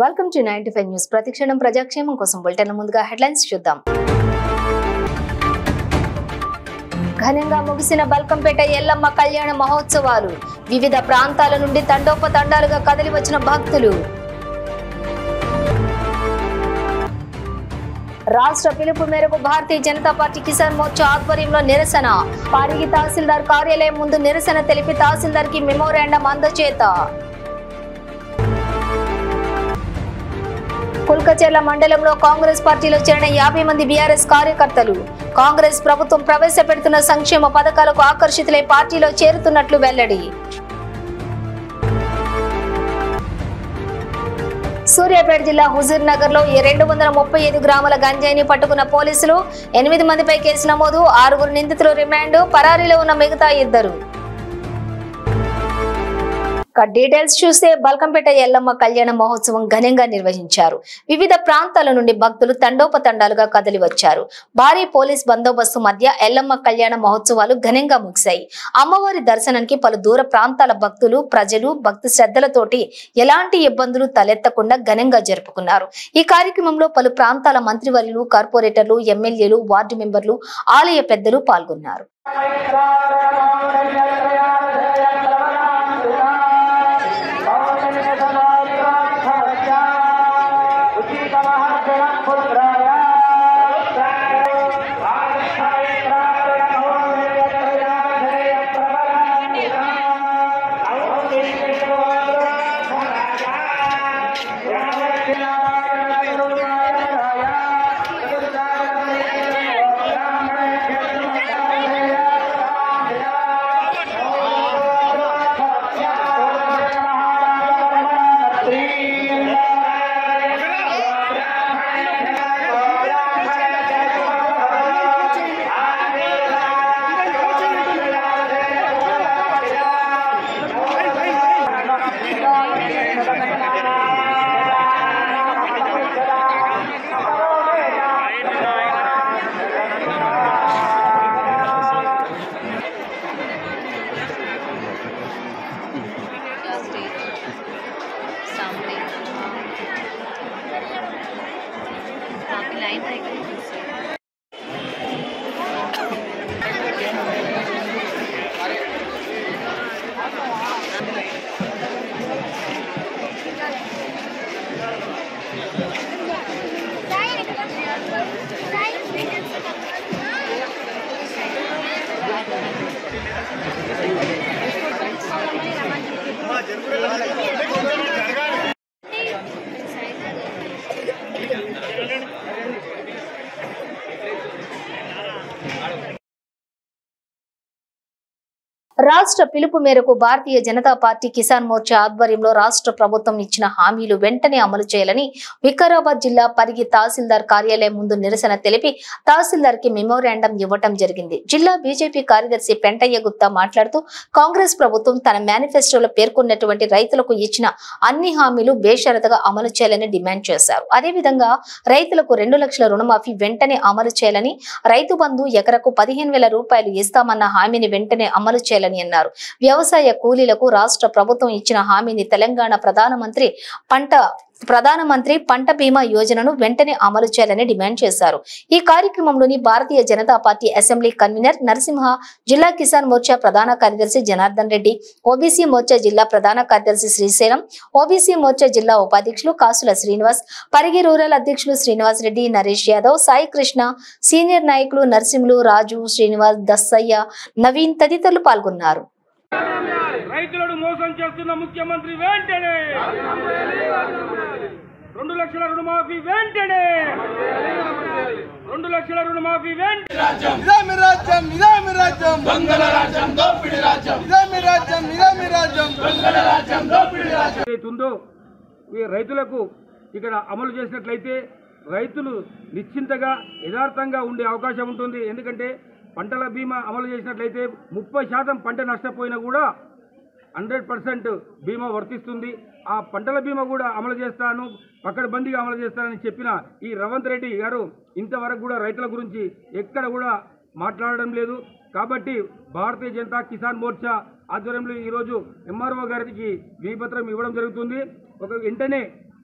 Welcome to ninety five news ప్రతిక్షణం ప్రజాక్షేమం కోసం బులెటిన్ ముందుగా హెడ్లైన్స్ చూద్దాం ఘనంగా ముగిసిన బల్కంపేట ఎల్లమ్మ కళ్యాణ మహోత్సవాలు వివిధ ప్రాంతాల నుండి తండోపతండాలుగా కదిలి వచ్చిన భక్తులు రాష్ట్ర పిలుపు మేరకు భారతీయ జనతా పార్టీ కిసాన్ మోర్చా ఆధ్వర్యంలో నిరసన పారిగి తహసీల్దార్ కార్యాలయం ముందు నిరసన తెలిపి తహసీల్దార్ కి మెమోరాండం అందచేత కుల్కచెర్ల మండలంలో కాంగ్రెస్ పార్టీలో చేరిన యాభై మంది బీఆర్ఎస్ కార్యకర్తలు కాంగ్రెస్ ప్రభుత్వం ప్రవేశపెడుతున్న సంక్షేమ పథకాలకు ఆకర్షితులై పార్టీలో చేరుతున్నట్లు వెల్లడి సూర్యాపేట జిల్లా హుజూర్ నగర్ లో రెండు వందల ముప్పై ఐదు గ్రాముల గంజాయిని పట్టుకున్న పోలీసులు ఎనిమిది మందిపై కేసు నమోదు ఆరుగురు నిందితులు రిమాండ్ పరారీలో ఉన్న మిగతా ఇద్దరు ఇక డీటెయిల్స్ చూస్తే బల్కంపేట ఎల్లమ్మ కళ్యాణ మహోత్సవం ఘనంగా నిర్వహించారు వివిధ ప్రాంతాల నుండి భక్తులు తండోపతండాలుగా కదిలి వచ్చారు భారీ పోలీస్ బందోబస్తు మధ్య ఎల్లమ్మ కళ్యాణ మహోత్సవాలు ఘనంగా ముగిశాయి అమ్మవారి దర్శనానికి పలు దూర ప్రాంతాల భక్తులు ప్రజలు భక్తి శ్రద్ధలతోటి ఎలాంటి ఇబ్బందులు తలెత్తకుండా ఘనంగా జరుపుకున్నారు ఈ కార్యక్రమంలో పలు ప్రాంతాల మంత్రివర్యులు కార్పొరేటర్లు ఎమ్మెల్యేలు వార్డు మెంబర్లు ఆలయ పెద్దలు పాల్గొన్నారు सामने काफी लाइन रहेगी రాష్ట్ర పిలుపు మేరకు భారతీయ జనతా పార్టీ కిసాన్ మోర్చా ఆధ్వర్యంలో రాష్ట్ర ప్రభుత్వం ఇచ్చిన హామీలు వెంటనే అమలు చేయాలని వికారాబాద్ జిల్లా పరిగి తహసీల్దార్ కార్యాలయం ముందు నిరసన తెలిపి తహసీల్దార్ కి మెమోరాండం ఇవ్వటం జరిగింది జిల్లా బీజేపీ కార్యదర్శి పెంటయ్య గుప్తా మాట్లాడుతూ కాంగ్రెస్ ప్రభుత్వం తన మేనిఫెస్టోలో పేర్కొన్నటువంటి రైతులకు ఇచ్చిన అన్ని హామీలు బేషరతుగా అమలు చేయాలని డిమాండ్ చేశారు అదేవిధంగా రైతులకు రెండు లక్షల రుణమాఫీ వెంటనే అమలు చేయాలని రైతు బంధు ఎకరకు పదిహేను వేల రూపాయలు ఇస్తామన్న హామీని వెంటనే అమలు చేయాలని అన్నారు వ్యవసాయ కూలీలకు రాష్ట్ర ప్రభుత్వం ఇచ్చిన హామీని తెలంగాణ ప్రధానమంత్రి పంట ప్రధానమంత్రి పంట బీమా యోజనను వెంటనే అమలు చేయాలని డిమాండ్ చేశారు ఈ కార్యక్రమంలోని Bharatiya Janata party assembly convener Narasimha జిల్లా కిసాన్ మోర్చా ప్రధాన కార్యదర్శి జనార్దన్ రెడ్డి ఓబీసీ మోర్చా జిల్లా ప్రధాన కార్యదర్శి శ్రీశైలం ఓబీసీ మోర్చా జిల్లా ఉపాధ్యక్షులు కాసుల శ్రీనివాస్ పరిగి రూరల్ అధ్యక్షులు శ్రీనివాస్ రెడ్డి నరేష్ యాదవ్ సాయి కృష్ణ సీనియర్ నాయకులు నరసింహులు రాజు శ్రీనివాస్ దස්සయ్య నవీన్ తదితరులు పాల్గొన్నారు రైతులను మోసం చేస్తున్న ముఖ్యమంత్రి వెంటనే రెండు లక్షల రుణమాఫీ వెంటనే రెండు లక్షల రుణమాఫీ వెంటనే ఇదే మీ రాజ్యం ఇదే మీ రాజ్యం దొంగల రాజ్యం దోపిడి రాజ్యం ఇదే మీ రాజ్యం ఇదే మీ రాజ్యం దొంగల రాజ్యం దోపిడి రాజ్యం ఏదైతే ఉందో ఈ రైతులకు ఇక్కడ అమలు చేసినట్లయితే రైతులు నిశ్చింతగా యథార్థంగా ఉండే అవకాశం ఉంటుంది ఎందుకంటే పంటల బీమా అమలు చేసినట్లయితే ముప్పై శాతం పంట నష్టపోయినా కూడా హండ్రెడ్ పర్సెంట్ బీమా వర్తిస్తుంది ఆ పంటల బీమా కూడా అమలు చేస్తాను పక్కడబందీగా అమలు చేస్తానని చెప్పిన ఈ రవంత్ రెడ్డి గారు ఇంతవరకు కూడా రైతుల గురించి ఎక్కడ కూడా మాట్లాడడం లేదు కాబట్టి భారతీయ జనతా కిసాన్ మోర్చా ఆధ్వర్యంలో ఈరోజు ఎంఆర్ఓ గారికి విపత్రం ఇవ్వడం జరుగుతుంది ఒక వెంటనే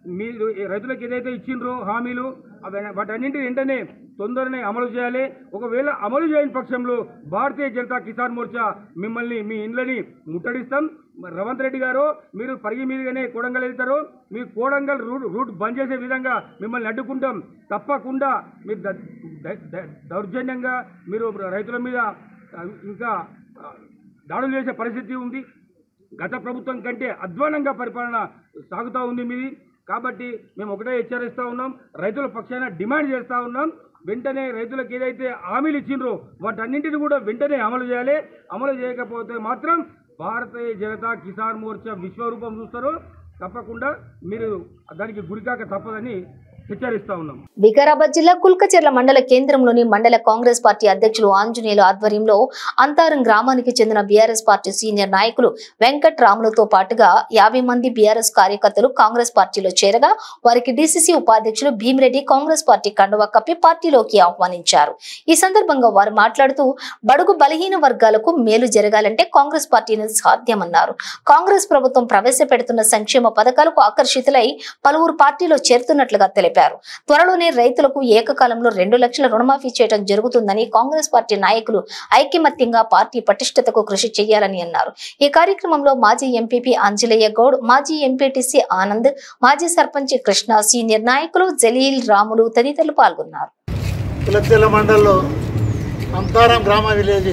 మీరు ఈ రైతులకు ఏదైతే ఇచ్చిండ్రో హామీలు అవి వాటన్నింటి వెంటనే తొందరనే అమలు చేయాలి ఒకవేళ అమలు చేయని పక్షంలో భారతీయ జనతా కిసాన్ మోర్చా మిమ్మల్ని మీ ఇండ్లని ముట్టడిస్తాం మరి రేవంత్ రెడ్డి గారు మీరు పరిగి మీదుగానే కోడంగల్ వెళ్తారు మీ కోడంగల్ రూట్ రూట్ బంద్ చేసే విధంగా మిమ్మల్ని అడ్డుకుంటాం తప్పకుండా మీరు ద- ద- ద- దౌర్జన్యంగా మీరు రైతుల మీద ఆ, ఇంకా ఆ, దాడులు చేసే పరిస్థితి ఉంది గత ప్రభుత్వం కంటే అధ్వానంగా పరిపాలన సాగుతూ ఉంది మీది కాబట్టి మేము ఒకటే హెచ్చరిస్తూ ఉన్నాం రైతుల పక్షాన డిమాండ్ చేస్తూ ఉన్నాం వెంటనే రైతులకు ఏదైతే హామీలు ఇచ్చిండ్రో వాటన్నింటిని కూడా వెంటనే అమలు చేయాలి అమలు చేయకపోతే మాత్రం భారతీయ జనతా కిసాన్ మోర్చా విశ్వరూపం చూస్తారు తప్పకుండా మీరు దానికి గురికాక తప్పదని హెచ్చరిస్తూ ఉన్నాం వికారాబాద్ జిల్లా కుల్కచెర్ల మండల కేంద్రంలోని మండల కాంగ్రెస్ పార్టీ అధ్యక్షులు ఆంజనేయులు ఆధ్వర్యంలో అంతారం గ్రామానికి చెందిన బీఆర్ఎస్ పార్టీ సీనియర్ నాయకులు వెంకట్ రాములతో పాటుగా యాభై మంది బీఆర్ఎస్ కార్యకర్తలు కాంగ్రెస్ పార్టీలో చేరగా వారికి డీసీసీ ఉపాధ్యక్షులు భీమిరెడ్డి కాంగ్రెస్ పార్టీ కండువా కప్పి పార్టీలోకి ఆహ్వానించారు ఈ సందర్భంగా వారు మాట్లాడుతూ బడుగు బలహీన వర్గాలకు మేలు జరగాలంటే కాంగ్రెస్ పార్టీని సాధ్యమన్నారు కాంగ్రెస్ ప్రభుత్వం ప్రవేశపెడుతున్న సంక్షేమ పథకాలకు ఆకర్షితులై పలువురు పార్టీలో చేరుతున్నట్లుగా తెలిపారు త్వరలోనే రైతులకు ఏకకాలంలో రెండు లక్షల రుణమాఫీ చేయడం జరుగుతుందని కాంగ్రెస్ పార్టీ నాయకులు ఐకమత్యంగా పార్టీ పటిష్టతకు కృషి చేయాలని అన్నారు ఈ కార్యక్రమంలో మాజీ ఎంపీపీ అంజలయ్య గౌడ్ మాజీ ఎంపీటీసీ ఆనంద్ మాజీ సర్పంచ్ కృష్ణ సీనియర్ నాయకులు జలీల్ రాములు తదితరులు పాల్గొన్నారు కులచెల్ల మండల్లో అంతారం గ్రామ విలేజ్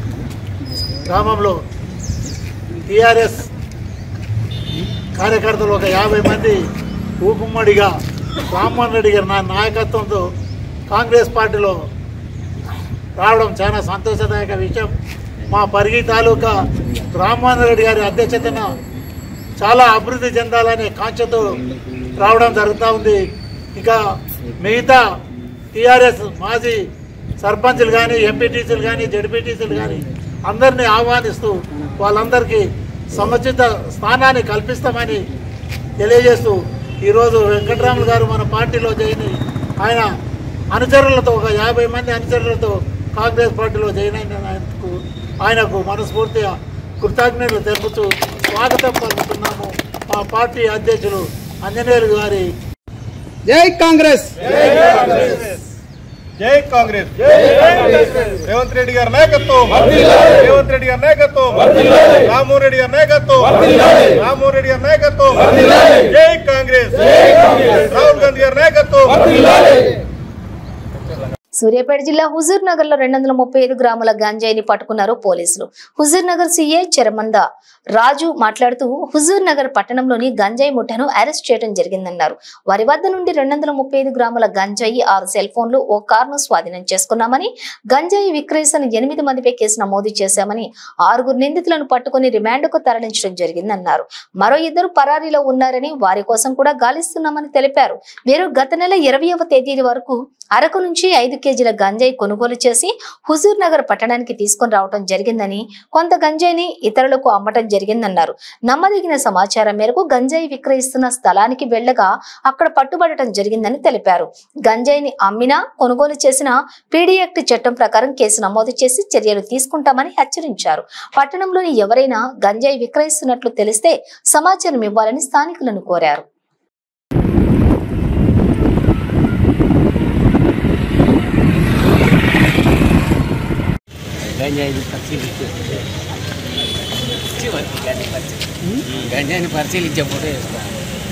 గ్రామంలో టీఆర్ఎస్ కార్యకర్తలు ఒక యాభై మంది ఊకుమ్మడిగా రామ్మోహన్ రెడ్డి గారి నా నాయకత్వంతో కాంగ్రెస్ పార్టీలో రావడం చాలా సంతోషదాయక విషయం మా పరిగి తాలూకా రామ్మోహన్ రెడ్డి గారి అధ్యక్షతన చాలా అభివృద్ధి చెందాలనే కాంక్షతో రావడం జరుగుతూ ఉంది ఇక మిగతా టీఆర్ఎస్ మాజీ సర్పంచులు కానీ ఎంపీటీసీలు కానీ జడ్పీటీసీలు కానీ అందరినీ ఆహ్వానిస్తూ వాళ్ళందరికీ సముచిత స్థానాన్ని కల్పిస్తామని తెలియజేస్తూ ఈరోజు వెంకటరాములు గారు మన పార్టీలో జాయిన్ అయ్యి ఆయన అనుచరులతో ఒక యాభై మంది అనుచరులతో కాంగ్రెస్ పార్టీలో జాయిన్ అయినందుకు ఆయనకు మనస్ఫూర్తిగా కృతజ్ఞతలు తెలుపుతూ స్వాగతం పలుకుతున్నాము మా పార్టీ అధ్యక్షులు ఆంజనేయులు గారి జై కాంగ్రెస్ జై కాంగ్రెస్ రేవంత్ రెడ్డి గారి నాయకత్వం రేవంత్ రెడ్డి గారి నాయకత్వం రామ్మోహన్ రెడ్డి గారి నాయకత్వం రామ్మోహన్ రెడ్డి గారి నాయకత్వం జై కాంగ్రెస్ రాహుల్ గాంధీ గారి నాయకత్వం సూర్యాపేట జిల్లా హుజూర్ నగర్ లో రెండు వందల ముప్పై ఐదు గ్రాముల గంజాయిని పట్టుకున్నారు పోలీసులు హుజూర్ నగర్ సీఏ చెరమంద రాజు మాట్లాడుతూ హుజూర్ నగర్ పట్టణంలోని గంజాయి ముఠను అరెస్ట్ చేయడం జరిగిందన్నారు వారి వద్ద నుండి రెండు వందల ముప్పై ఐదు గ్రాముల గంజాయి ఆరు సెల్ ఫోన్లు ఓ కారును స్వాధీనం చేసుకున్నామని గంజాయి విక్రయిస్తున్న ఎనిమిది మందిపై కేసు నమోదు చేశామని ఆరుగురు నిందితులను పట్టుకుని రిమాండ్కు తరలించడం జరిగిందన్నారు మరో ఇద్దరు పరారీలో ఉన్నారని వారి కోసం కూడా గాలిస్తున్నామని తెలిపారు వీరు గత నెల ఇరవయవ తేదీ వరకు అరకు నుంచి ఐదు కేజీల గంజాయి కొనుగోలు చేసి హుజూర్ నగర్ పట్టణానికి తీసుకొని రావడం జరిగిందని కొంత గంజాయిని ఇతరులకు అమ్మటం జరిగిందన్నారు నమ్మదగిన సమాచారం మేరకు గంజాయి విక్రయిస్తున్న స్థలానికి వెళ్లగా అక్కడ పట్టుబడటం జరిగిందని తెలిపారు గంజాయిని అమ్మినా కొనుగోలు చేసిన పీడీ యాక్ట్ చట్టం ప్రకారం కేసు నమోదు చేసి చర్యలు తీసుకుంటామని హెచ్చరించారు పట్టణంలోని ఎవరైనా గంజాయి విక్రయిస్తున్నట్లు తెలిస్తే సమాచారం ఇవ్వాలని స్థానికులను కోరారు గంజాయిని పరిశీలించే గంజాయిని పరిశీలించే ఫోటో వేస్తాను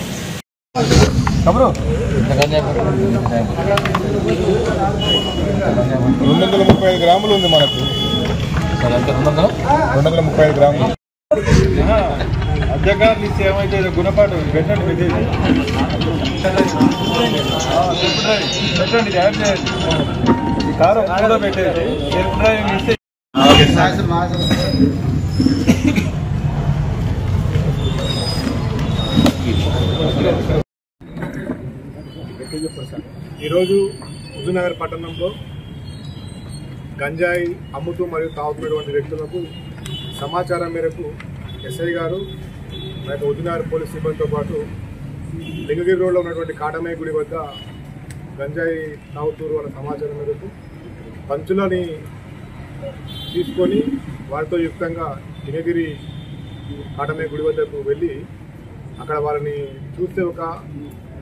రెండు వందల ముప్పై ఐదు గ్రాములు ఉంది మనకు రెండు వందల ముప్పై ఐదు గ్రాములు అధ్యక్ష నీ ఏమైతే గుణపాఠం పెట్టండి పెట్టేది ఆ, పెట్టండి, పెట్టండి జాగ్రత్త చేయండి. ఈ కారు కూడా పెట్టేది సెల్ఫ్ డ్రైవింగ్ ఇస్తే ఈరోజు హుజూర్నగర్ పట్టణంలో గంజాయి అమ్ముతూ మరియు తాగుతున్నటువంటి వ్యక్తులకు సమాచారం మేరకు ఎస్ఐ గారు మరియు ఉదినార్ పోలీస్ సిబ్బందితో పాటు లింగగిరి రోడ్లో ఉన్నటువంటి కాటమయ్య గుడి వద్ద గంజాయి తాగుతూరు అన్న సమాచారం మేరకు పంచులని తీసుకొని వారితో యుక్తంగా లింగగిరి కాటమయ్య గుడి వద్దకు వెళ్ళి అక్కడ వారిని చూస్తే ఒక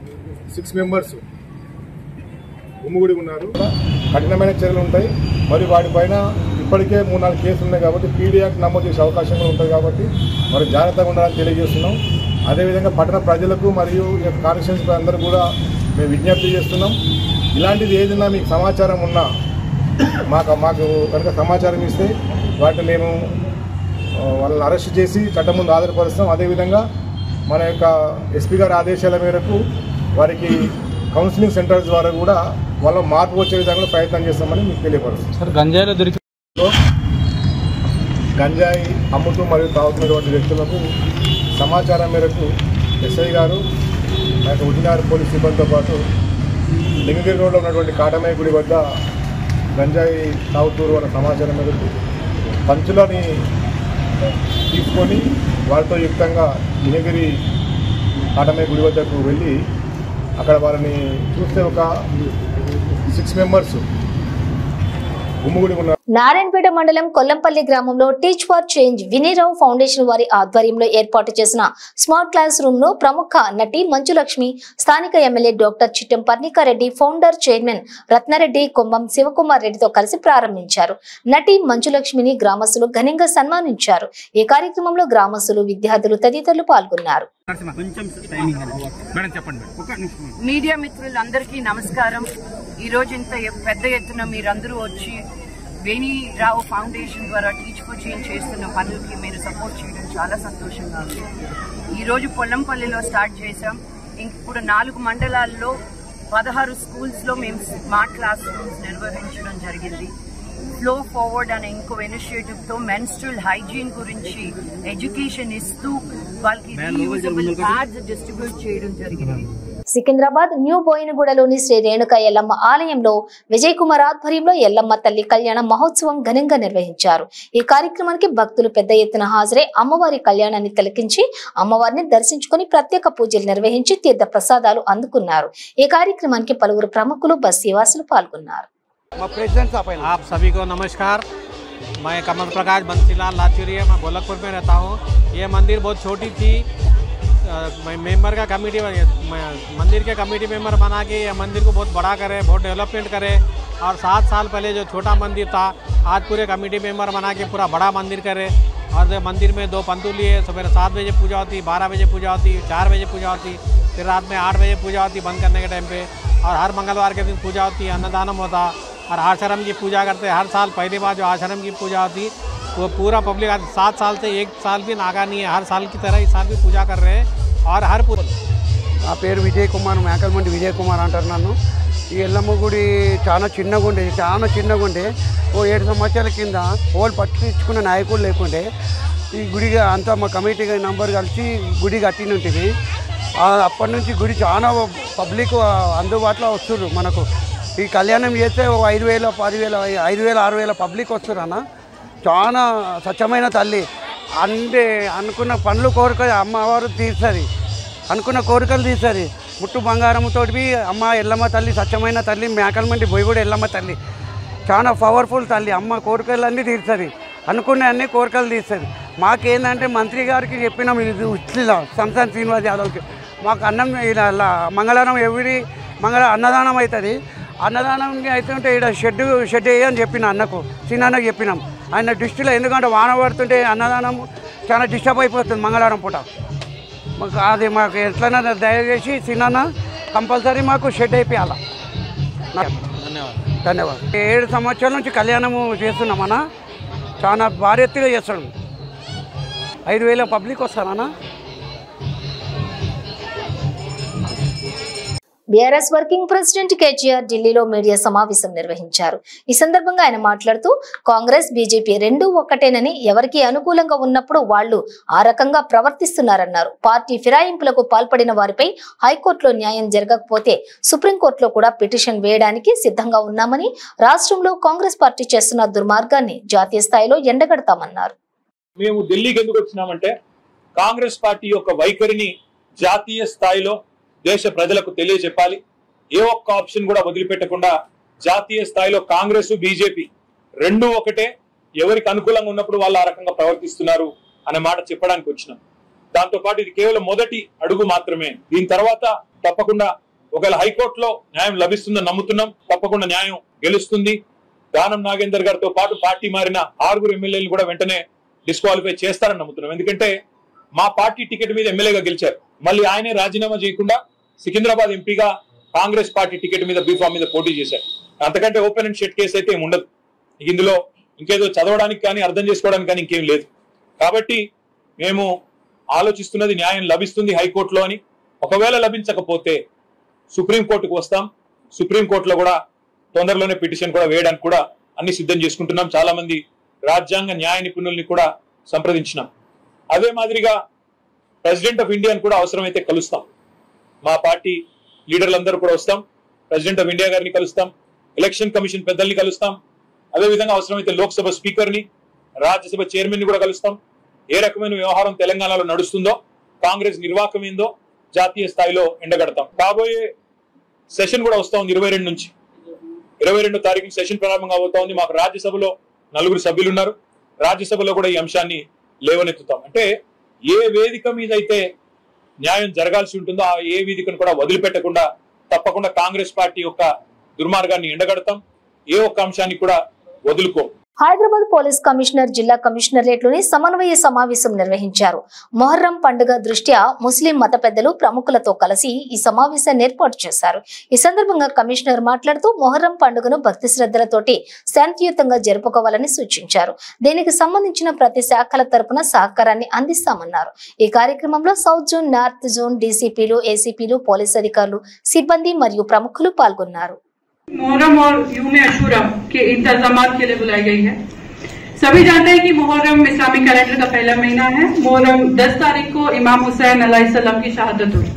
సిక్స్ మెంబర్స్ గుమ్ముగుడి ఉన్నారు కఠినమైన చర్యలు ఉంటాయి మరి వాటిపైన ఇప్పటికే మూడు నాలుగు కేసులు ఉన్నాయి కాబట్టి పీడీ యాక్ట్ నమోదు చేసే అవకాశం కూడా ఉంటుంది కాబట్టి మరి జాగ్రత్తగా ఉండాలని తెలియజేస్తున్నాం అదేవిధంగా పట్టణ ప్రజలకు మరియు కాన్స్టిట్యూన్స్ అందరూ కూడా మేము విజ్ఞప్తి చేస్తున్నాం ఇలాంటిది ఏదైనా మీకు సమాచారం ఉన్నా మాకు మాకు కనుక సమాచారం ఇస్తే వాటిని మేము ఆ, వాళ్ళని అరెస్ట్ చేసి చట్టం ముందు ఆధారపరుస్తాం అదేవిధంగా మన యొక్క ఎస్పీ గారి ఆదేశాల మేరకు వారికి కౌన్సిలింగ్ సెంటర్స్ ద్వారా కూడా వాళ్ళ మార్పు వచ్చే విధంగా ప్రయత్నం చేస్తామని మీకు తెలియపరుస్తాం సార్ గంజాయిలో దొరికి గంజాయి అమ్ముతూ మరియు తాగుతున్నటువంటి వ్యక్తులకు సమాచారం మేరకు ఎస్ఐ గారు ఆ యొక్క ఉదినార్ పోలీస్ సిబ్బందితో పాటు లింగగిరి రోడ్లో ఉన్నటువంటి కాటమయ్య గుడి వద్ద గంజాయి తాగుతూరు అన్న సమాచారం మేరకు పంచులని తీసుకొని వారితో యుక్తంగా లింగగిరి కాటమయ్య గుడి వద్దకు వెళ్ళి అక్కడ వారిని చూస్తే ఒక సిక్స్ మెంబర్స్ గుమ్ముగుడి ఉన్నారు నారాయణపేట మండలం కొల్లంపల్లి గ్రామంలో teach for change Vinirao foundation వారి ఆధ్వర్యంలో ఏర్పాటు చేసిన స్మార్ట్ క్లాస్ రూమ్ ను ప్రముఖ నటి మంచులక్ష్మి స్థానిక MLA doctor Chittam Parnikareddy founder chairman Ratnareddy Kombam Sivakumar రెడ్డితో కలిసి ప్రారంభించారు నటి మంచులక్ష్మిని గ్రామస్తులు ఘనంగా సన్మానించారు ఈ కార్యక్రమంలో గ్రామస్తులు విద్యార్థులు తదితరులు పాల్గొన్నారు మీడియా మిత్రులందరికీ నమస్కారం ఈ రోజు ఇంత ఎ- పెద్ద ఎత్తున మీరందరూ వచ్చి వేణిరావు ఫౌండేషన్ ద్వారా టీచ్ ఫర్ చేంజ్ చేస్తున్న పనులకి మీరు సపోర్ట్ చేయడం చాలా సంతోషంగా ఉంది ఈ రోజు పొల్లంపల్లిలో స్టార్ట్ చేశాం ఇంక ఇప్పుడు నాలుగు మండలాల్లో పదహారు స్కూల్స్ లో మేము స్మార్ట్ క్లాస్ రూమ్స్ నిర్వహించడం జరిగింది ఫ్లో ఫార్వర్డ్ అనే ఇంకో ఇనిషియేటివ్ తో మెన్స్ట్రల్ హైజీన్ గురించి ఎడ్యుకేషన్ ఇస్తూ వాళ్ళకి రీయూజబుల్ ప్యాడ్స్ డిస్ట్రిబ్యూట్ చేయడం జరిగింది సికింద్రాబాద్ న్యూ బోయినగూడలోని శ్రీ రేణుక ఎల్లమ్మ ఆలయంలో విజయ్ కుమార్ ఆధ్వర్యంలో ఎల్లమ్మ తల్లి కళ్యాణ మహోత్సవం ఘనంగా నిర్వహించారు ఈ కార్యక్రమానికి భక్తులు పెద్ద ఎత్తున హాజరై అమ్మవారి కళ్యాణాన్ని తిలకించి అమ్మవారిని దర్శించుకుని ప్రత్యేక పూజలు నిర్వహించి తీర్థ ప్రసాదాలు అందుకున్నారు ఈ కార్యక్రమానికి పలువురు ప్రముఖులు బస్సీవాసులు పాల్గొన్నారు आप सभी को नमस्कार मैं कमल प्रकाश बंसीलाल लाचुरिया मैं गोलकपुर में रहता हूँ ये मंदिर बहुत छोटी थी अ, मैं मेंबर का कमेटी मैं मंदिर के कमेटी मेंबर बना के ये मंदिर को बहुत बड़ा करे बहुत डेवलपमेंट करे और सात साल पहले जो छोटा मंदिर था आज पूरे कमेटी मेंबर बना के पूरा बड़ा मंदिर करे और ये मंदिर में दो पंतुली है सवेरे सात बजे पूजा होती बारह बजे पूजा होती चार बजे पूजा होती फिर रात में आठ बजे पूजा होती बंद करने के टाइम पे और हर मंगलवार के दिन पूजा होती अन्नदानम होता और आश्रम की पूजा करते हर साल पहली बार जो आश्रम की पूजा होती वो पूरा पब्लिक आज सात साल से एक साल भी नागा नहीं है हर साल की तरह इस साल भी पूजा कर रहे हैं और हर पू- నా పేరు విజయ్ కుమార్ మేకల్మండి విజయ్ కుమార్ అంటారు నన్ను ఈ ఎల్లమ్మ గుడి చాలా చిన్నగా ఉండే చాలా చిన్నగా ఉండే ఓ ఏడు సంవత్సరాల కింద పోల్ పట్టించుకున్న నాయకులు లేకుండే ఈ గుడి అంతా మా కమిటీ నంబర్ కలిసి గుడి కట్టిన ఉంటుంది అప్పటి నుంచి గుడి చాలా పబ్లిక్ అందుబాటులో వస్తుర్రు మనకు ఈ కళ్యాణం చేస్తే ఓ ఐదు వేల పదివేల ఐదు వేల ఆరు వేల పబ్లిక్ వస్తుర్రు అన్న చాలా స్వచ్ఛమైన తల్లి అంటే అనుకున్న పనులు కోరిక అమ్మవారు తీరుస్తుంది అనుకున్న కోరికలు తీస్తుంది ముట్టు బంగారంతో అమ్మ ఎల్లమ్మ తల్లి స్వచ్ఛమైన తల్లి మేకలమండి బొయ్యగూడ ఎల్లమ్మ తల్లి చాలా పవర్ఫుల్ తల్లి అమ్మ కోరికలన్నీ తీరుతుంది అనుకున్న అన్ని కోరికలు తీస్తుంది మాకేందంటే మంత్రి గారికి చెప్పినాం ఇది ఉచ్చిలా సంసాన్ శ్రీనివాస్ యాదవ్కి మాకు అన్నం ఇలా ఇలా మంగళవారం ఎవరి మంగళ అన్నదానం అవుతుంది అన్నదానం అవుతుంటే ఇక్కడ షెడ్ షెడ్ వేయని చెప్పిన అన్నకు చిన్నకు చెప్పినాం ఆయన దృష్టిలో ఎందుకంటే వాన పడుతుంటే అన్నదానం చాలా డిస్టర్బ్ అయిపోతుంది మంగళవారం పూట మాకు అది మాకు ఎట్లైనా దయచేసి చిన్న కంపల్సరీ మాకు షెడ్ అయిపోయాల ధన్యవాదాలు ఏడు సంవత్సరాల నుంచి కళ్యాణము చేస్తున్నామన్నా చాలా భారీ ఎత్తుగా చేస్తాడు ఐదు వేల పబ్లిక్ వస్తారన్నా బీఆర్ఎస్ వర్కింగ్ ప్రెసిడెంట్ కేటీఆర్ ఢిల్లీలో మీడియా సమావేశం నిర్వహించారు ఈ సందర్భంగా ఆయన మాట్లాడుతూ కాంగ్రెస్ బీజేపీ రెండూ ఒక్కటేనని ఎవరికి అనుకూలంగా ఉన్నప్పుడు వాళ్లు ఆ రకంగా ప్రవర్తిస్తున్నారన్నారు పార్టీ ఫిరాయింపులకు పాల్పడిన వారిపై హైకోర్టులో న్యాయం జరగకపోతే సుప్రీంకోర్టులో కూడా పిటిషన్ వేయడానికి సిద్ధంగా ఉన్నామని రాష్ట్రంలో కాంగ్రెస్ పార్టీ చేస్తున్న దుర్మార్గాన్ని జాతీయ స్థాయిలో ఎండగడతామన్నారు మేము ఢిల్లీకి ఎందుకు వచ్చినామంటే కాంగ్రెస్ పార్టీ యొక్క వైఖరిని జాతీయ స్థాయిలో దేశ ప్రజలకు తెలియజెప్పాలి ఏ ఒక్క ఆప్షన్ కూడా వదిలిపెట్టకుండా జాతీయ స్థాయిలో కాంగ్రెస్ బీజేపీ రెండూ ఒకటే ఎవరికి అనుకూలంగా ఉన్నప్పుడు వాళ్ళు ఆ రకంగా ప్రవర్తిస్తున్నారు అనే మాట చెప్పడానికి వచ్చినాం దాంతో పాటు ఇది కేవలం మొదటి అడుగు మాత్రమే దీని తర్వాత తప్పకుండా ఒకవేళ హైకోర్టులో న్యాయం లభిస్తుందని నమ్ముతున్నాం తప్పకుండా న్యాయం గెలుస్తుంది దానం నాగేందర్ గారితో పాటు పార్టీ మారిన ఆరుగురు ఎమ్మెల్యేలు కూడా వెంటనే డిస్క్వాలిఫై చేస్తారని నమ్ముతున్నాం ఎందుకంటే మా పార్టీ టికెట్ మీద ఎమ్మెల్యేగా గెలిచారు మళ్ళీ ఆయనే రాజీనామా చేయకుండా సికింద్రాబాద్ ఎంపీగా కాంగ్రెస్ పార్టీ టికెట్ మీద బీఫామ్ మీద పోటీ చేశారు అంతకంటే ఓపెన్ అండ్ షెట్ కేసు అయితే ఏమి ఉండదు ఇందులో ఇంకేదో చదవడానికి కానీ అర్థం చేసుకోవడానికి కానీ ఇంకేం లేదు కాబట్టి మేము ఆలోచిస్తున్నది న్యాయం లభిస్తుంది హైకోర్టులో అని ఒకవేళ లభించకపోతే సుప్రీంకోర్టుకు వస్తాం సుప్రీంకోర్టులో కూడా తొందరలోనే పిటిషన్ కూడా వేయడానికి కూడా అన్ని సిద్ధం చేసుకుంటున్నాం చాలా మంది రాజ్యాంగ న్యాయ నిపుణుల్ని కూడా సంప్రదించినాం అదే మాదిరిగా ప్రెసిడెంట్ ఆఫ్ ఇండియాని కూడా అవసరమైతే కలుస్తాం మా పార్టీ లీడర్లందరూ కూడా వస్తాం ప్రెసిడెంట్ ఆఫ్ ఇండియా గారిని కలుస్తాం ఎలక్షన్ కమిషన్ పెద్దల్ని కలుస్తాం అదే విధంగా అవసరమైతే లోక్సభ స్పీకర్ని రాజ్యసభ చైర్మన్ ని కూడా కలుస్తాం ఏ రకమైన వ్యవహారం తెలంగాణలో నడుస్తుందో కాంగ్రెస్ నిర్వాహకం ఏందో జాతీయ స్థాయిలో ఎండగడతాం కాబోయే సెషన్ కూడా వస్తా ఉంది ఇరవై రెండు నుంచి ఇరవై రెండు తారీఖు సెషన్ ప్రారంభం కాబోతా ఉంది మాకు రాజ్యసభలో నలుగురు సభ్యులు ఉన్నారు రాజ్యసభలో కూడా ఈ అంశాన్ని లేవనెత్తుతాం అంటే ఏ వేదిక మీద అయితే న్యాయం జరగాల్సి ఉంటుందో ఆ ఏ వేదికను కూడా వదిలిపెట్టకుండా తప్పకుండా కాంగ్రెస్ పార్టీ యొక్క దుర్మార్గాన్ని ఎండగడతాం ఏ ఒక్క అంశాన్ని కూడా వదులుకోం హైదరాబాద్ పోలీస్ కమిషనర్ జిల్లా కమిషనరేట్లోని సమన్వయ సమావేశం నిర్వహించారు మొహర్రం పండుగ దృష్ట్యా ముస్లిం మత పెద్దలు ప్రముఖులతో కలిసి ఈ సమావేశాన్ని ఏర్పాటు చేశారు ఈ సందర్భంగా కమిషనర్ మాట్లాడుతూ మొహర్రం పండుగను భక్తి శ్రద్ధలతోటి శాంతియుతంగా జరుపుకోవాలని సూచించారు దీనికి సంబంధించిన ప్రతి శాఖల తరపున సహకారాన్ని అందిస్తామన్నారు ఈ కార్యక్రమంలో సౌత్ జోన్ నార్త్ జోన్ డీసీపీలు ఏసీపీలు పోలీస్ అధికారులు సిబ్బంది మరియు ప్రముఖులు పాల్గొన్నారు मुहर्रम और यूम अशूरा के इंतजाम के लिए बुलाई गई है सभी जानते हैं कि मुहर्रम इस्लामिक कैलेंडर का पहला महीना है मुहर्रम 10 तारीख को इमाम हुसैन सलाम की शहादत हुई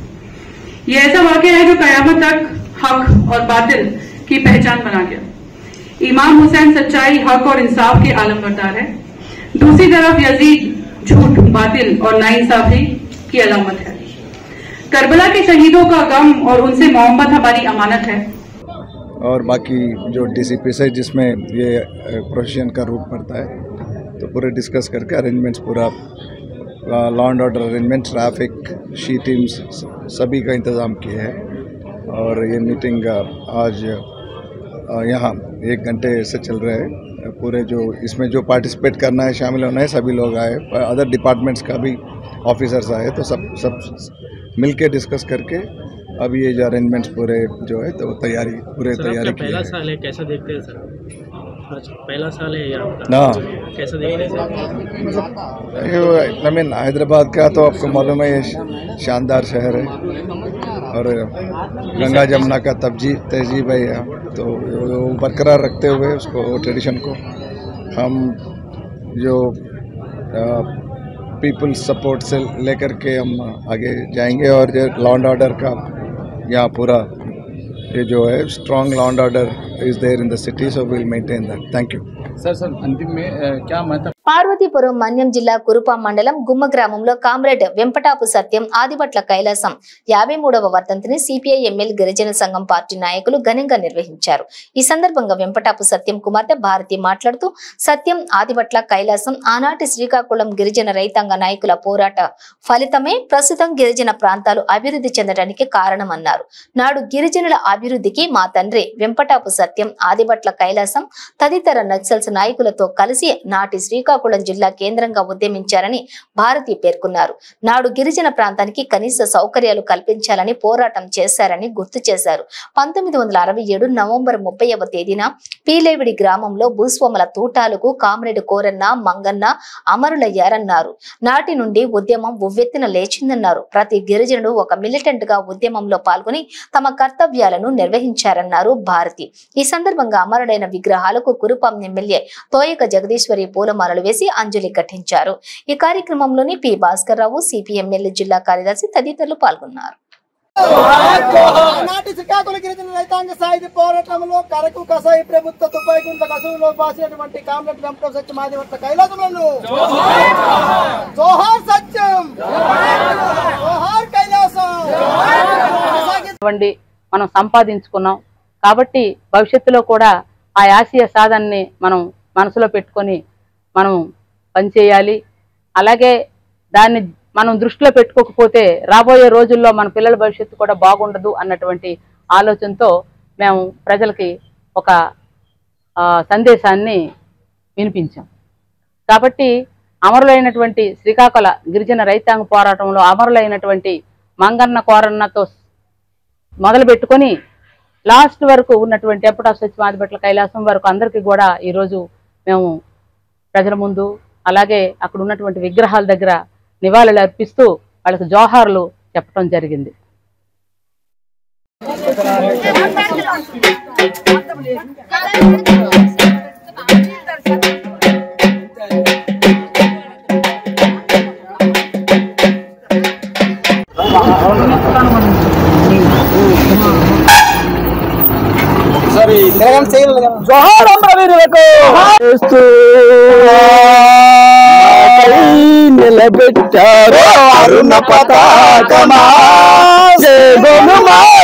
ये ऐसा वाक्य है जो कयामत तक हक और बातिल की पहचान बना गया इमाम हुसैन सच्चाई हक और इंसाफ के आलम बरदार है दूसरी तरफ यजीद झूठ बातिल और नाइंसाफी की अलामत है करबला के शहीदों का गम और उनसे मोहब्बत हमारी अमानत है और बाकी जो डीसीपी से जिसमें ये प्रोफेशन का रूप पड़ता है तो पूरे डिस्कस करके अरेंजमेंट्स पूरा law and order arrangement traffic she teams सभी का इंतज़ाम किए हैं और ये मीटिंग आज यहाँ एक घंटे से चल रहे हैं पूरे जो इसमें जो पार्टिसिपेट करना है शामिल होना है सभी लोग आए अदर डिपार्टमेंट्स का भी ऑफिसर्स आए तो सब सब मिल के डिस्कस करके अब ये जो अरेंजमेंट्स पूरे जो है तो तैयारी पूरे सर, तैयारी आपका की पहला है साल है कैसा देखते हैं सर अच्छा पहला साल है ये आपका हाँ। कैसा देखते हैं सर आई मीन हैदराबाद का तो आपको मालूम है ये श- शानदार शहर है और गंगा जमुना का तब्जी तहजीब है यहाँ तो वो बरकरार रखते हुए उसको ट्रेडिशन को हम जो पीपल सपोर्ट से लेकर के हम आगे जाएंगे और जो लॉ एंड ऑर्डर का यहाँ पूरा ये जो है strong law and order is there in the city so will maintain that thank you sir sir अंतिम में अ, क्या मतलब పార్వతీపురం మన్యం జిల్లా కురుపాం మండలం గుమ్మ గ్రామంలో కామ్రేడ్ వెంపటాపు సత్యం ఆదిభట్ల కైలాసం యాభై మూడవ వర్ధంతిని సిపిఐ ఎమ్మెల్యే గిరిజన సంఘం పార్టీ నాయకులు ఘనంగా నిర్వహించారు ఈ సందర్భంగా వెంపటాపు సత్యం కుమార్తె భారతి మాట్లాడుతూ సత్యం ఆదిభట్ల కైలాసం ఆనాటి శ్రీకాకుళం గిరిజన రైతాంగ నాయకుల పోరాట ఫలితమే ప్రస్తుతం గిరిజన ప్రాంతాలు అభివృద్ధి చెందడానికి కారణమన్నారు నాడు గిరిజనుల అభివృద్ధికి మా తండ్రి వెంపటాపు సత్యం ఆదిభట్ల కైలాసం తదితర నక్సల్స్ నాయకులతో కలిసి నాటి శ్రీకాకుళం జిల్లా కేంద్రంగా ఉద్యమించారని భారతి పేర్కొన్నారు నాడు గిరిజన ప్రాంతానికి కనీస సౌకర్యాలు కల్పించాలని పోరాటం చేశారని గుర్తు చేశారు పంతొమ్మిది వందల అరవై ఏడు నవంబర్ ముప్పైవ తేదీన పీలేవిడి గ్రామంలో భూస్వాముల తూటాలకు కామ్రేడ్ కోరన్న మంగన్న అమరులయ్యారన్నారు నాటి నుండి ఉద్యమం ఉవ్వెత్తున లేచిందన్నారు ప్రతి గిరిజనుడు ఒక మిలిటెంట్ గా ఉద్యమంలో పాల్గొని తమ కర్తవ్యాలను నిర్వహించారన్నారు భారతి ఈ సందర్భంగా అమరుడైన విగ్రహాలకు కురుపాం ఎమ్మెల్యే తోయక జగదీశ్వరి పూలమాలలు వేసి అంజలి ఘటించారు ఈ కార్యక్రమంలోని పి భాస్కర్ రావు సిపిఎంఎల్ జిల్లా కార్యదర్శి తదితరులు పాల్గొన్నారు ఆనాటి శ్రీకాకుళ గిరిజన రైతాంగ సాయుధ పోరాటంలో కరకు కసాయి ప్రభుత్వ తుపాయి గుంట కసువులో పాసినటువంటి కామ్రెడ్ వెంపట సత్యం ఆదివట్ల కైలాసములను జోహార్ సత్యం జోహార్ కైలాసం వండి మనం సంపాదించుకున్నాం కాబట్టి భవిష్యత్తులో కూడా ఆ ఆశయ సాధనని మనం మనసులో పెట్టుకొని మనం పనిచేయాలి అలాగే దాన్ని మనం దృష్టిలో పెట్టుకోకపోతే రాబోయే రోజుల్లో మన పిల్లల భవిష్యత్తు కూడా బాగుండదు అన్నటువంటి ఆలోచనతో మేము ప్రజలకి ఒక ఆ, సందేశాన్ని వినిపించాం కాబట్టి అమరులైనటువంటి శ్రీకాకుళ గిరిజన రైతాంగ పోరాటంలో అమరులైనటువంటి మంగన్న కోరన్నతో మొదలు పెట్టుకొని లాస్ట్ వరకు ఉన్నటువంటి ఎప్పటి ఆఫ్ సచ్ మాదిబట్ల కైలాసం వరకు అందరికీ కూడా ఈరోజు మేము ప్రజల ముందు అలాగే అక్కడ ఉన్నటువంటి విగ్రహాల దగ్గర నివాళులు అర్పిస్తూ వాళ్ళకి జోహార్లు చెప్పడం జరిగింది జోహార్ అమరవీరులకు నిలబెట్టారు అరుణ పతాకమా సేవలు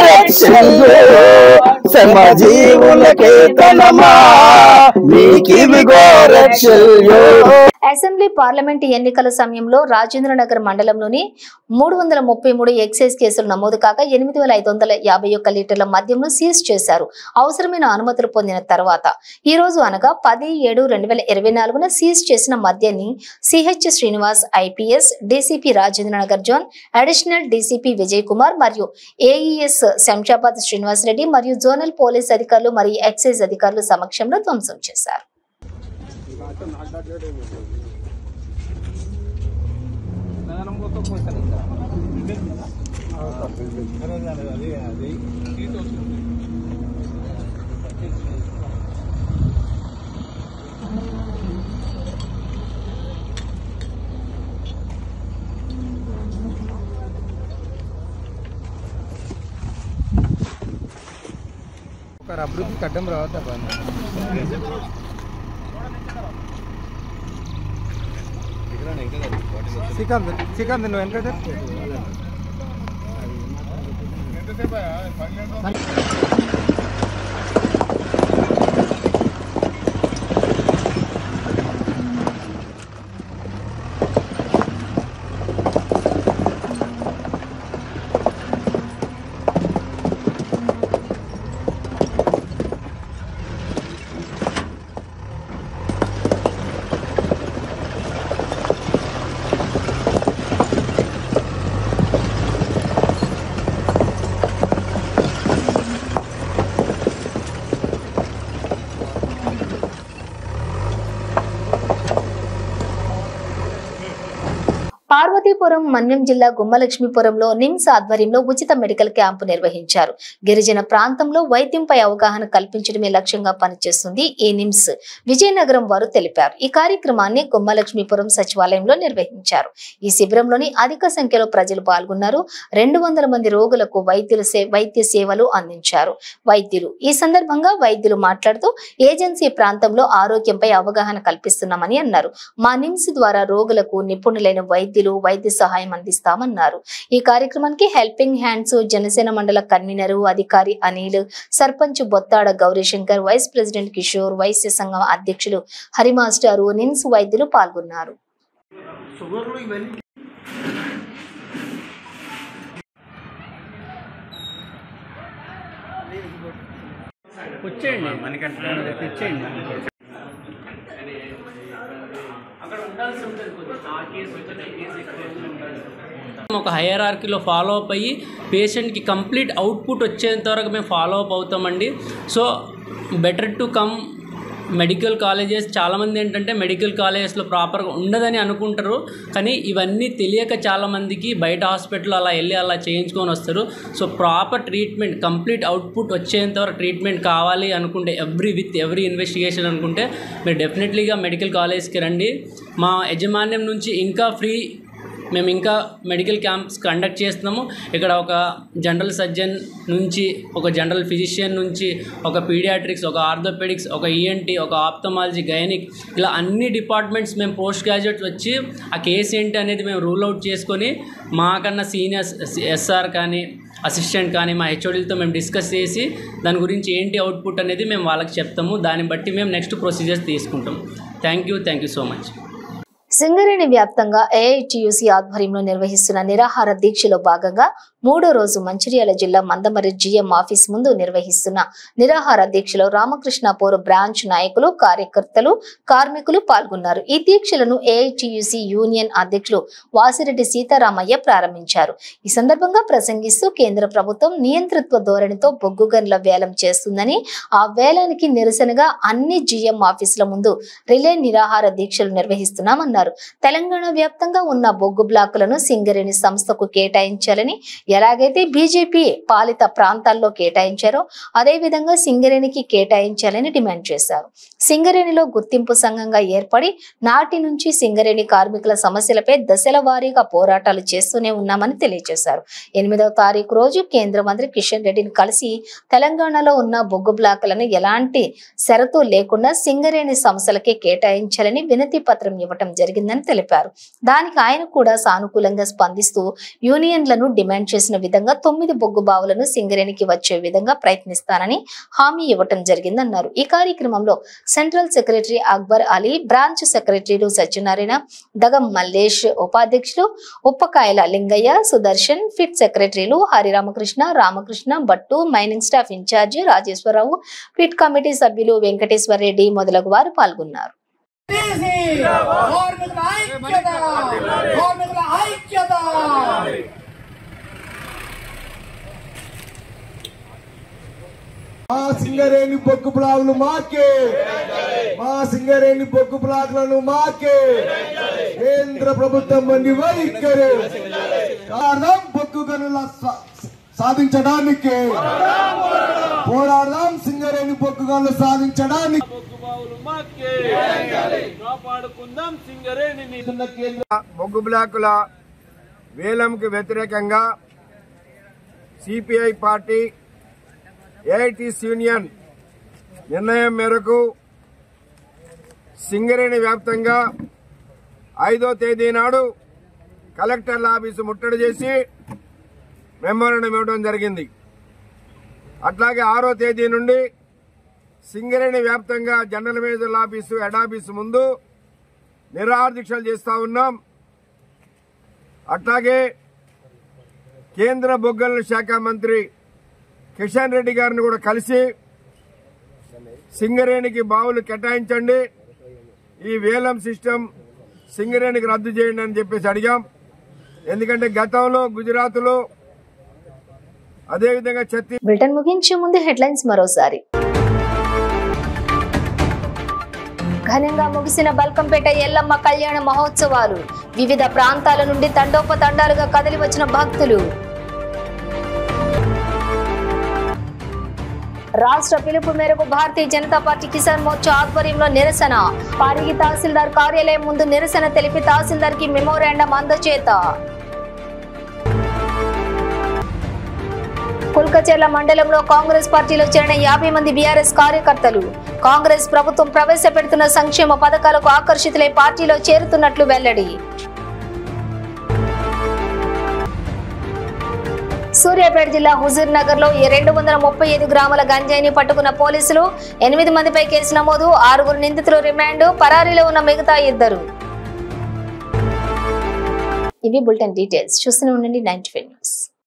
శ్రమజీవులకే తనమా మీకివిగో రక్షల్యో అసెంబ్లీ పార్లమెంట్ ఎన్నికల సమయంలో రాజేంద్రనగర్ మండలంలోని మూడు వందల ముప్పై మూడు ఎక్సైజ్ కేసులు నమోదు కాగా ఎనిమిది వేల ఐదు వందల యాభై ఒక్క లీటర్ల మద్యంను సీజ్ చేశారు అవసరమైన అనుమతులు పొందిన తర్వాత ఈ రోజు అనగా పది ఏడు రెండు వేల ఇరవై నాలుగున సీజ్ చేసిన మద్యాన్ని CH Srinivas IPS DCP Rajendranagar zone additional DCP Vijay Kumar మరియు ఏఈఎస్ శంషాబాద్ శ్రీనివాస్ రెడ్డి మరియు జోనల్ పోలీస్ అధికారులు మరియు ఎక్సైజ్ అధికారులు సమక్షంలో ధ్వంసం చేశారు ఒకరు అభివృద్ధికి అడ్డం రావద్దా బాగా శ్రీకాంత్ శ్రీకాంత్ నువ్వు వెనక పార్వతీపురం మన్యం జిల్లా గుమ్మలక్ష్మీపురంలో నిమ్స్ ఆధ్వర్యంలో ఉచిత మెడికల్ క్యాంపు నిర్వహించారు గిరిజన ప్రాంతంలో వైద్యంపై అవగాహన కల్పించడమే లక్ష్యంగా పనిచేస్తుంది ఈ నిమ్స్ విజయనగరం వారు తెలిపారు ఈ కార్యక్రమాన్ని గుమ్మలక్ష్మీపురం సచివాలయంలో నిర్వహించారు ఈ శిబిరంలోని అధిక సంఖ్యలో ప్రజలు పాల్గొన్నారు రెండు వందల మంది రోగులకు వైద్యులు సే- వైద్య సేవలు అందించారు వైద్యులు ఈ సందర్భంగా వైద్యులు మాట్లాడుతూ ఏజెన్సీ ప్రాంతంలో ఆరోగ్యంపై అవగాహన కల్పిస్తున్నామని అన్నారు మా నిమ్స్ ద్వారా రోగులకు నిపుణులైన వైద్యులు వైద్య సహాయం అందిస్తామన్నారు ఈ కార్యక్రమానికి హెల్పింగ్ హ్యాండ్స్ జనసేన మండల కన్వీనర్ అధికారి అనిల్ సర్పంచ్ బొత్తాడ గౌరీశంకర్ వైస్ ప్రెసిడెంట్ కిషోర్ వైశ్య సంఘం అధ్యక్షులు హరిమాస్టారు నిమ్స్ వైద్యులు పాల్గొన్నారు వచ్చేయండి మనకంటే తెచ్చేయండి అక్కడ ఉండాల్సి ఉంటుంది కొంచెం ఆ కేసు వచ్చిన కేసు ఎక్కువ ఉండాలి ఒక హైయరార్కీలో ఫాలో అప్ అయ్యి పేషెంట్కి కంప్లీట్ అవుట్పుట్ వచ్చేంత వరకు మేము ఫాలో అప్ అవుతామండి so better to come medical colleges చాలామంది ఏంటంటే మెడికల్ కాలేజెస్లో ప్రాపర్గా ఉండదని అనుకుంటారు కానీ ఇవన్నీ తెలియక చాలామందికి బయట హాస్పిటల్ అలా వెళ్ళి అలా చేయించుకొని వస్తారు so proper treatment complete output వచ్చేంత వరకు ట్రీట్మెంట్ కావాలి అనుకుంటే ఎవ్రీ విత్ ఎవ్రీ ఇన్వెస్టిగేషన్ అనుకుంటే మీరు డెఫినెట్లీగా మెడికల్ కాలేజ్కి రండి మా యజమాన్యం నుంచి ఇంకా ఫ్రీ మేము ఇంకా మెడికల్ క్యాంప్స్ కండక్ట్ చేస్తున్నాము ఇక్కడ ఒక జనరల్ సర్జన్ నుంచి ఒక జనరల్ ఫిజిషియన్ నుంచి ఒక పీడియాట్రిక్స్ ఒక ఆర్థోపెడిక్స్ ఒక ఈఎన్టీ ఒక ఆప్థమాలజీ గైనిక్ ఇలా అన్ని డిపార్ట్మెంట్స్ మేము పోస్ట్ గ్రాడ్యుయేట్స్ వచ్చి ఆ కేసు ఏంటి అనేది మేము రూల్ అవుట్ చేసుకొని మాకన్నా సీనియర్స్ ఎస్ఆర్ కానీ అసిస్టెంట్ కానీ మా హెచ్ఓడీలతో మేము డిస్కస్ చేసి దాని గురించి ఏంటి అవుట్పుట్ అనేది మేము వాళ్ళకి చెప్తాము దాన్ని బట్టి మేము నెక్స్ట్ ప్రొసీజర్స్ తీసుకుంటాం thank you thank you so much Singareni వ్యాప్తంగా ఏఐటియుసి ఆధ్వర్యంలో నిర్వహిస్తున్న నిరాహార దీక్షలో భాగంగా మూడో రోజు మంచిర్యాల జిల్లా మందమరి జిఎం ఆఫీస్ ముందు నిర్వహిస్తున్న నిరాహార దీక్షలో రామకృష్ణాపూర్ బ్రాంచ్ నాయకులు కార్యకర్తలు కార్మికులు పాల్గొన్నారు ఈ దీక్షలను ఏఐటియుసి యూనియన్ అధ్యక్షులు వాసిరెడ్డి సీతారామయ్య ప్రారంభించారు ఈ సందర్భంగా ప్రసంగిస్తూ కేంద్ర ప్రభుత్వం నియంతృత్వ ధోరణితో బొగ్గు గనుల వేలం చేస్తుందని ఆ వేలానికి నిరసనగా అన్ని జిఎం ఆఫీసుల ముందు రిలే నిరాహార దీక్షలు నిర్వహిస్తున్నామన్నారు తెలంగాణ వ్యాప్తంగా ఉన్న బొగ్గు బ్లాకులను సింగరేణి సంస్థకు కేటాయించాలని ఎలాగైతే బీజేపీ పాలిత ప్రాంతాల్లో కేటాయించారో అదే విధంగా సింగరేణికి కేటాయించాలని డిమాండ్ చేశారు సింగరేణిలో గుర్తింపు సంఘంగా ఏర్పడి నాటి నుంచి సింగరేణి కార్మికుల సమస్యలపై దశల వారీగా పోరాటాలు చేస్తూనే ఉన్నామని తెలియజేశారు ఎనిమిదవ తారీఖు రోజు కేంద్ర మంత్రి కిషన్ రెడ్డిని కలిసి తెలంగాణలో ఉన్న బొగ్గు బ్లాకులను ఎలాంటి షరతు లేకుండా సింగరేణి సంస్థలకే కేటాయించాలని వినతి పత్రం ఇవ్వటం జరిగిందని తెలిపారు దానికి ఆయన కూడా సానుకూలంగా స్పందిస్తూ యూనియన్లను డిమాండ్ చేసిన విధంగా తొమ్మిది బొగ్గు బావులను సింగరేణికి వచ్చే విధంగా ప్రయత్నిస్తానని హామీ ఇవ్వటం జరిగిందన్నారు ఈ కార్యక్రమంలో central secretary Akbar Ali branch సెక్రటరీలు సత్యనారాయణ దగం మల్లేష్ ఉపాధ్యక్షులు ఉప్పకాయల లింగయ్య సుదర్శన్ ఫిట్ సెక్రటరీలు Hariramakrishna Ramakrishna Bhattu mining staff incharge Rajeswararao pit committee సభ్యులు వెంకటేశ్వర రెడ్డి మొదలగు వారు పాల్గొన్నారు కార్మికుల ఐక్యత కార్మికుల ఐక్యత మా సింగరేణి బొగ్గు బ్లాకులు మాకే మా సింగరేణి బొగ్గు బ్లాకులను మాకే కేంద్ర ప్రభుత్వం వంటి వైఖరి కారణం బొగ్గు గనుల సా- సాధించడానికి పోరాడదాం సింగరేణి బొగ్గు గనులు సాధించడానికి కాపాడుకుందాం సింగరేణిని బొగ్గు బ్లాకుల వేలంకు వ్యతిరేకంగా సిపిఐ పార్టీ ఏఐటిస్ యూనియన్ నిర్ణయం మేరకు సింగరేణి వ్యాప్తంగా ఐదో తేదీ నాడు కలెక్టర్ల ఆఫీసు ముట్టడి చేసి మెమోరండం ఇవ్వడం జరిగింది అట్లాగే ఆరో తేదీ నుండి సింగరేణి వ్యాప్తంగా జనరల్ మేనేజర్ల ఆఫీసు హెడ్ ఆఫీసు ముందు నిరాహార దీక్షలు చేస్తా ఉన్నాం అట్లాగే కేంద్ర బొగ్గల శాఖ మంత్రి కిషన్ రెడ్డి గారిని కూడా కలిసి సింగరేణికి బావులు కేటాయించండి ఈ వేలం సిస్టమ్ సింగరేణికి రద్దు చేయండి అని చెప్పేసి అడిగాం ఎందుకంటే గతంలో గుజరాత్లో అదేవిధంగా ఛత్తీస్ బ్రిటన్ ముగించే ముందు హెడ్లైన్స్ మరోసారి ఘనంగా ముగిసిన బల్కంపేట ఎల్లమ్మ కళ్యాణ మహోత్సవాలు వివిధ ప్రాంతాల నుండి తండోపతండాలుగా కదిలి వచ్చిన భక్తులు రాష్ట్ర పిలుపు మేరకు భారతీయ జనతా పార్టీ కిసాన్ మోర్చా ఆధ్వర్యంలో నిరసన పారిగి తహసీల్దార్ కార్యాలయం ముందు నిరసన తెలిపి తహసీల్దార్ కి మెమోరాండం అందచేత కుల్కచెర్ల మండలంలో కాంగ్రెస్ పార్టీలో చేరిన యాభై మంది బీఆర్ఎస్ కార్యకర్తలు కాంగ్రెస్ ప్రభుత్వం ప్రవేశపెడుతున్న సంక్షేమ పథకాలకు ఆకర్షితులై పార్టీలో చేరుతున్నట్లు వెల్లడి సూర్యాపేట జిల్లా హుజూర్ నగర్ లో రెండు వందల ముప్పై ఐదు గ్రాముల గంజాయిని పట్టుకున్న పోలీసులు ఎనిమిది మందిపై కేసు నమోదు ఆరుగురు నిందితులు రిమాండ్ పరారీలో ఉన్న మిగతా ఇద్దరు ఇవి బులెటిన్ డీటెయిల్స్ చూస్తూనే ఉండండి నైన్టీ న్యూస్